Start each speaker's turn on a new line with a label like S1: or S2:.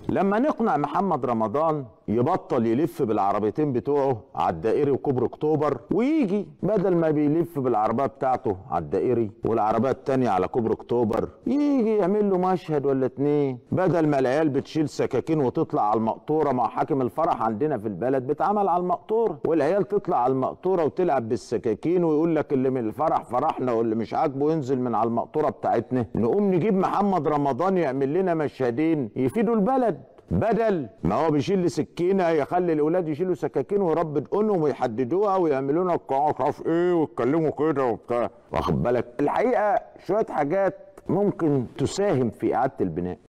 S1: لما نقنع محمد رمضان يبطل يلف بالعربيتين بتوعه على الدائري وكوبري اكتوبر ويجي بدل ما بيلف بالعربيه بتاعته على الدائري والعربيه التانيه على كوبري اكتوبر يجي يعمل له مشهد ولا اتنين بدل ما العيال بتشيل سكاكين وتطلع على المقطوره مع حاكم الفرح عندنا في البلد بيتعمل على المقطوره والعيال تطلع على المقطوره وتلعب بالسكاكين ويقول لك اللي من الفرح فرحنا واللي مش عاجبه ينزل من على المقطوره بتاعتنا نقوم نجيب محمد رمضان يعمل لنا مشهدين يفيدوا البلد بدل ما هو بيشيل لي سكينه يخلي الاولاد يشيلوا سكاكين ويربي دقنهم ويحددوها ويعملوا لنا القاعه مش عارف ايه ويتكلموا كده وبتاع واخد بالك الحقيقه شويه حاجات ممكن تساهم في اعاده البناء